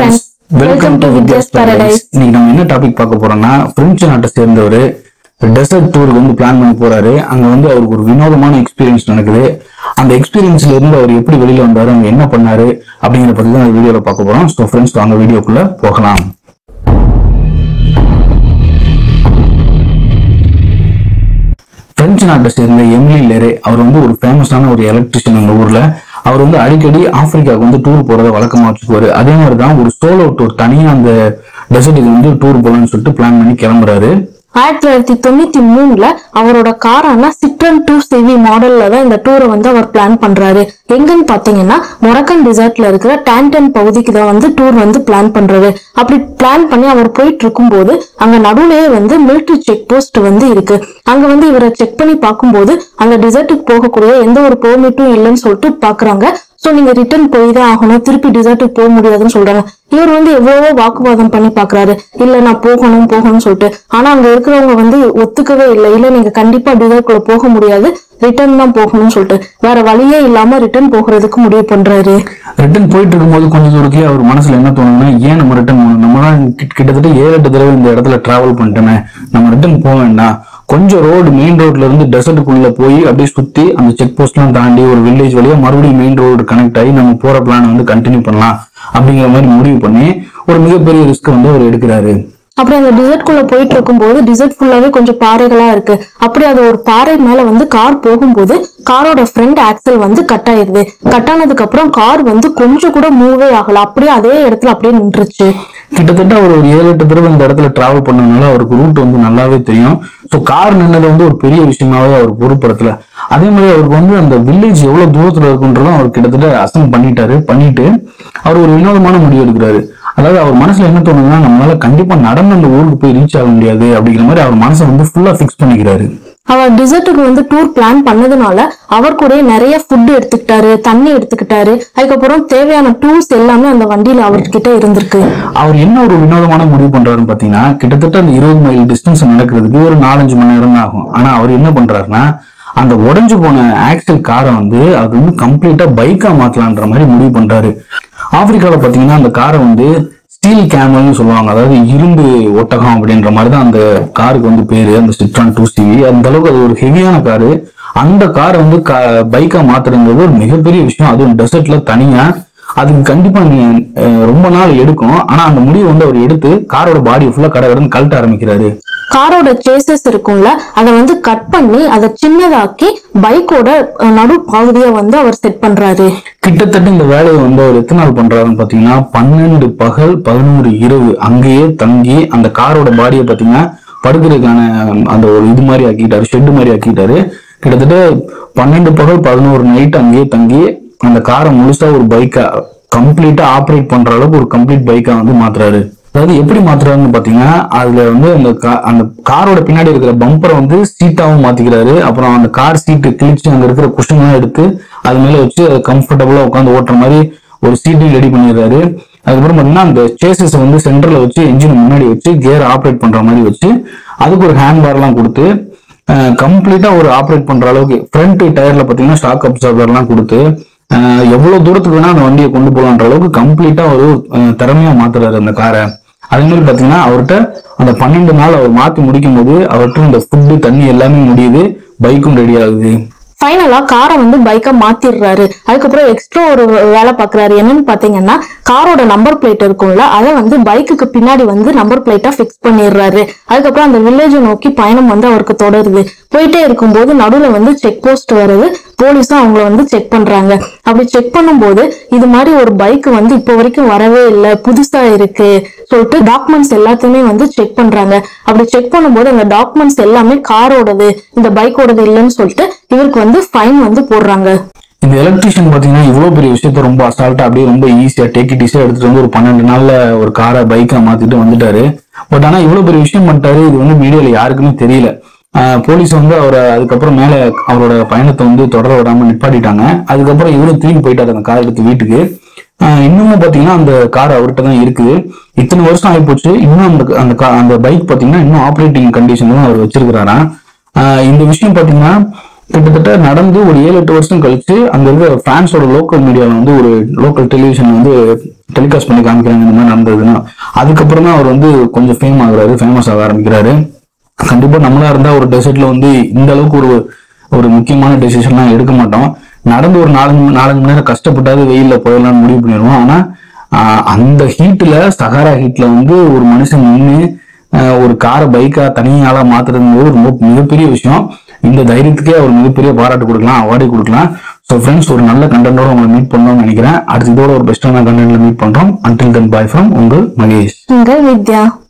friends. Welcome to Vidya's paradise இன்னைக்கு நம்ம என்ன டாபிக் பார்க்க போறோம்னா பிரெஞ்சு நாட்டை சேர்ந்தவர் டெசர்ட் டூருக்கு வந்து பிளான் பண்ணி போறாரு அங்க வந்து அவருக்கு ஒரு வினோதமான எக்ஸ்பீரியன்ஸ் நடக்குது அந்த எக்ஸ்பீரியன்ஸ்ல இருந்து அவர் எப்படி வெளியில வந்தாரு அங்க என்ன பண்ணாரு அப்படிங்கிற பத்தி தான் இந்த வீடியோல பார்க்க போறோம் ஸோ ஃப்ரெண்ட்ஸ் வாங்க வீடியோக்குள்ள போகலாம் பிரெஞ்சு நாட்டை சேர்ந்த எமிலி லெரே அவர் வந்து ஒரு ஃபேமஸான ஒரு எலக்ட்ரிஷியன் அந்த ஊர்ல அவர் வந்து அடிக்கடி ஆப்பிரிக்காவுக்கு வந்து டூர் போறத வழக்கமா வச்சுக்குவாரு அதே மாதிரி தான் ஒரு சோலோ டூர் தனியா அந்த டெசர்ட்டுக்கு வந்து டூர் போகலாம்னு சொல்லிட்டு பிளான் பண்ணி கிளம்புறாரு ஆயிரத்தி தொள்ளாயிரத்தி தொண்ணூத்தி மூணுல அவரோட காரான சிட்ரன் டூ சிவி மாடல்ல தான் இந்த டூரை வந்து அவர் பிளான் பண்றாரு எங்கன்னு பாத்தீங்கன்னா மொரக்கன் டிசர்ட்ல இருக்கிற டேண்டன் பகுதிக்கு தான் வந்து டூர் வந்து பிளான் பண்றாரு அப்படி பிளான் பண்ணி அவர் போயிட்டு இருக்கும்போது அங்க நடுவுலயே வந்து மிலிட்டரி செக் போஸ்ட் வந்து இருக்கு அங்க வந்து இவரை செக் பண்ணி பார்க்கும்போது அந்த டிசர்ட்டுக்கு போகக்கூடிய எந்த ஒரு பெர்மிட்டும் இல்லைன்னு சொல்லிட்டு பாக்குறாங்க சோ நீங்க ரிட்டர்ன் போய் தான் ஆகணும் திருப்பி டிசர்ட்டுக்கு போக முடியாதுன்னு சொல்றாங்க இவர் வந்து எவ்வளவோ வாக்குவாதம் பண்ணி பாக்குறாரு இல்ல நான் போகணும் போகணும்னு சொல்லிட்டு ஆனா அங்க இருக்கிறவங்க வந்து ஒத்துக்கவே இல்லை இல்ல நீங்க கண்டிப்பா டிசர்ட்குள்ள போக முடியாது ரிட்டர்ன் தான் போகணும்னு சொல்லிட்டு வேற வழியே இல்லாம ரிட்டர்ன் போகிறதுக்கு முடிவு பண்றாரு ரிட்டர்ன் போயிட்டு இருக்கும்போது கொஞ்சம் தூரத்துலயே அவர் மனசுல என்ன தோணுதுன்னா ஏன் நம்ம ரிட்டர்ன் போகணும் நம்ம தான் கிட்ட- கிட்டத்தட்ட ஏழு எட்டு தடவை இந்த இடத்துல டிராவல் பண்ணிட்டோமே நம்ம ரிட்டர்ன் போக வேண்டாம் கொஞ்சம் ரோடு மெயின் ரோட்ல இருந்து டெசர்ட்டுக்குள்ள போய் அப்படியே சுத்தி அந்த செக் போஸ்ட்லாம் தாண்டி ஒரு வில்லேஜ் வழியா மறுபடியும் மெயின் ரோடு கனெக்ட் ஆகி நம்ம போற பிளான் வந்து கண்டினியூ பண்ணலாம் அப்படிங்கிற மாதிரி முடிவு பண்ணி ஒரு மிகப்பெரிய ரிஸ்க் வந்து அவர் எடுக்கிறாரு அப்படி அந்த டிசர்ட் குள்ள போயிட்டு இருக்கும்போது டிசர்ட் ஃபுல்லாவே கொஞ்சம் பாறைகளா இருக்கு அப்படி அது ஒரு பாறை மேல வந்து கார் போகும்போது காரோட ஃப்ரண்ட் ஆக்சல் வந்து கட் ஆயிருது கட் ஆனதுக்கு அப்புறம் கார் வந்து கொஞ்சம் கூட மூவே ஆகல அப்படியே அதே இடத்துல அப்படியே நின்றுச்சு கிட்டத்தட்ட அவர் ஒரு ஏழு எட்டு தடவை இந்த இடத்துல டிராவல் பண்ணதுனால அவருக்கு ரூட் வந்து நல்லாவே தெரியும் ஸோ கார் நின்னது வந்து ஒரு பெரிய விஷயமாவே அவர் பொருட்படுத்தல அதே மாதிரி அவருக்கு வந்து அந்த வில்லேஜ் எவ்வளவு தூரத்துல இருக்குன்றதும் அவர் கிட்டத்தட்ட அசம் பண்ணிட்டாரு பண்ணிட்டு அவர் ஒரு வினோதமான முடிவு எடுக்கிறாரு அதாவது அவர் மனசுல என்ன தோணுதுன்னா நம்மளால கண்டிப்பா நடந்து அந்த ஊருக்கு போய் ரீச் ஆக முடியாது அப்படிங்கிற மாதிரி அவர் மனசை வந்து ஃபுல்லா ஃபிக்ஸ் பண்ணிக்கிறாரு அவர் டிசர்ட்டுக்கு வந்து டூர் பிளான் பண்ணதுனால அவர் கூட நிறைய ஃபுட் எடுத்துக்கிட்டாரு தண்ணி எடுத்துக்கிட்டாரு அதுக்கப்புறம் தேவையான டூல்ஸ் எல்லாமே அந்த வண்டியில அவர்கிட்ட இருந்திருக்கு அவர் என்ன ஒரு வினோதமான முடிவு பண்றாருன்னு பாத்தீங்கன்னா கிட்டத்தட்ட அந்த இருபது மைல் டிஸ்டன்ஸ் நடக்கிறதுக்கு ஒரு நாலஞ்சு மணி நேரம் தான் ஆகும் ஆனா அவர் என்ன பண்றாருன்னா அந்த உடைஞ்சு போன ஆக்சல் காரை வந்து அது வந்து கம்ப்ளீட்டா பைக்கா மாத்தலான்ற மாதிரி முடிவு பண்றாரு ஆப்பிரிக்கால பாத்தீங்கன்னா அந்த காரை வந்து ஸ்டீல் கேமல்னு சொல்லுவாங்க அதாவது இரும்பு ஒட்டகம் அப்படின்ற மாதிரி தான் அந்த காருக்கு வந்து பேரு அந்த சிட்ரான் டூ சிவி அந்த அளவுக்கு அது ஒரு ஹெவியான காரு அந்த காரை வந்து பைக்கா மாத்துறதுங்கிறது ஒரு மிகப்பெரிய விஷயம் அதுவும் டெசர்ட்ல தனியா அதுக்கு கண்டிப்பா நீ அஹ், ரொம்ப நாள் எடுக்கும் ஆனா அந்த முடிவு வந்து அவர் எடுத்து காரோட பாடி ஃபுல்லா கடை கடந்து கழட்ட ஆரம்பிக்கிறாரு காரோட சேசஸ் இருக்கும்ல அதை வந்து கட் பண்ணி அதை சின்னதாக்கி பைக்கோட நடு பகுதியை வந்து அவர் செட் பண்றாரு கிட்டத்தட்ட இந்த வேலையை வந்து அவர் எத்தனை நாள் பண்றாருன்னு பாத்தீங்கன்னா பன்னெண்டு பகல் பதினோரு இரவு அங்கேயே தங்கி அந்த காரோட பாடியை பாத்தீங்கன்னா படுக்கிறதுக்கான அந்த ஒரு இது மாதிரி ஆக்கிட்டாரு ஷெட் மாதிரி ஆக்கிட்டாரு கிட்டத்தட்ட பன்னெண்டு பகல் பதினோரு நைட் அங்கேயே தங்கி அந்த காரை முழுசா ஒரு பைக்கா கம்ப்ளீட்டா ஆப்ரேட் பண்ற அளவுக்கு ஒரு கம்ப்ளீட் பைக்கா வந்து மாத்துறாரு அதாவது எப்படி மாத்துறாருன்னு பாத்தீங்கன்னா அதுல வந்து அந்த கா- அந்த காரோட பின்னாடி இருக்கிற பம்பரை வந்து சீட்டாவும் மாத்திக்கிறாரு அப்புறம் அந்த கார் சீட்டு கிழிச்சு அங்க இருக்கிற குஷன்லாம் எடுத்து அது மேல வச்சு கம்ஃபர்டபுளா உட்காந்து ஓட்டுற மாதிரி ஒரு சீட்டையும் ரெடி பண்ணிடுறாரு அதுக்கப்புறம் பாத்தீங்கன்னா அந்த சேசஸ் வந்து சென்டர்ல வச்சு என்ஜின் முன்னாடி வச்சு கியர் ஆப்ரேட் பண்ற மாதிரி வச்சு அதுக்கு ஒரு ஹேண்ட் பார்லாம் கொடுத்து கம்ப்ளீட்டா ஒரு ஆப்ரேட் பண்ற அளவுக்கு ஃப்ரண்ட் டயர்ல பாத்தீங்கன்னா ஷாக் அப்சர்வர்லாம் கொடுத்து அஹ், எவ்வளவு தூரத்துக்கு வேணா அந்த வண்டியை கொண்டு போகலான்ற அளவுக்கு கம்ப்ளீட்டா ஒரு அஹ், திறமையா மாத்துறாரு அந்த காரை அதே மாதிரி பாத்தீங்கன்னா அவர்கிட்ட அந்த பன்னெண்டு நாள் அவர் மாத்தி முடிக்கும் போது அவர்கிட்ட இந்த ஃபுட்டு தண்ணி எல்லாமே முடியுது பைக்கும் ரெடி ஆகுது ஃபைனலா காரை வந்து பைக்கா மாத்திடுறாரு அதுக்கப்புறம் எக்ஸ்ட்ரா ஒரு வேலை பாக்குறாரு என்னன்னு பாத்தீங்கன்னா காரோட நம்பர் பிளேட் இருக்கும்ல அதை வந்து பைக்குக்கு பின்னாடி வந்து நம்பர் பிளேட்டா ஃபிக்ஸ் பண்ணிடுறாரு அதுக்கப்புறம் அந்த வில்லேஜை நோக்கி பயணம் வந்து அவருக்கு தொடருது போயிட்டே இருக்கும்போது நடுவுல வந்து செக் போஸ்ட் வருது போலீஸும் அவங்கள வந்து செக் பண்றாங்க அப்படி செக் பண்ணும்போது இது மாதிரி ஒரு பைக் வந்து இப்போ வரைக்கும் வரவே இல்லை புதுசா இருக்கு சொல்லிட்டு டாக்குமெண்ட்ஸ் எல்லாத்தையுமே வந்து செக் பண்றாங்க அப்படி செக் பண்ணும்போது அந்த டாக்குமெண்ட்ஸ் எல்லாமே காரோடது இந்த பைக்கோடது இல்லைன்னு சொல்லிட்டு இவருக்கு வந்து ஃபைன் வந்து போடுறாங்க இந்த எலக்ட்ரிஷியன் பாத்தீங்கன்னா இவ்வளவு பெரிய விஷயத்த ரொம்ப அசால்ட்டா அப்படியே ரொம்ப ஈஸியா டேக் இட் ஈஸியா எடுத்துட்டு வந்து ஒரு பன்னெண்டு நாள்ல ஒரு காரை பைக்கா மாத்திட்டு வந்துட்டாரு பட் ஆனா இவ்வளவு பெரிய விஷயம் பண்ணிட்டாரு இது வந்து மீடியால யாருக்குமே தெரியல ஆஹ் போலீஸ் வந்து அவரை அதுக்கப்புறம் மேல அவரோட பயணத்தை வந்து தொடர விடாம நிப்பாட்டிட்டாங்க அதுக்கப்புறம் இவரும் திரும்பி போயிட்டாரு அந்த கார் எடுத்து வீட்டுக்கு ஆஹ் இன்னமும் பாத்தீங்கன்னா அந்த கார் அவர்கிட்ட தான் இருக்குது இத்தனை வருஷம் ஆகி போச்சு இன்னும் அந்த அந்த கா- அந்த பைக் பாத்தீங்கன்னா இன்னும் ஆப்ரேட்டிங் கண்டிஷன் தான் அவர் வச்சிருக்கிறாராம் ஆஹ் இந்த விஷயம் பாத்தீங்கன்னா கிட்டத்தட்ட நடந்து ஒரு ஏழு எட்டு வருஷம் கழிச்சு அங்க இருக்கிற பிரான்ஸோட லோக்கல் மீடியால வந்து ஒரு லோக்கல் டெலிவிஷன் வந்து டெலிகாஸ்ட் பண்ணி காமிக்கிறாங்க இந்த மாதிரி நடந்ததுன்னா அதுக்கப்புறம் தான் அவர் வந்து கொஞ்சம் ஃபேம் ஆகுறாரு ஃபேமஸ் ஆக ஆரம்பிக்கிறாரு கண்டிப்பா நம்மளா இருந்தா ஒரு டெசர்ட்ல வந்து இந்த அளவுக்கு ஒரு ஒரு முக்கியமான டெசிஷன்லாம் எடுக்க மாட்டோம் நடந்து ஒரு நாலஞ்சு நாலஞ்சு மணி நேரம் கஷ்டப்பட்டாது வெயில்ல போயிடலாம்னு முடிவு பண்ணிடுவோம் ஆனா ஆஹ் அந்த ஹீட்ல சஹாரா ஹீட்ல வந்து ஒரு மனுஷன் நின்று ஒரு காரை பைக்கா தனியாளா மாத்துறதுங்கிறது ரொம்ப மிகப்பெரிய விஷயம் இந்த தைரியத்துக்கே அவர் மிகப்பெரிய பாராட்டு கொடுக்கலாம் அவார்டே கொடுக்கலாம் ஸோ ஃப்ரெண்ட்ஸ் ஒரு நல்ல கண்டென்ட்டோட உங்களை மீட் பண்ணணும்னு நினைக்கிறேன் அடுத்து இதோட ஒரு பெஸ்டான கண்டென்ட்ல மீட் பண்றோம் அன்டில் தென் பாய் ஃப்ரம் உங்கள் மகேஷ் உங்கள் வித்யா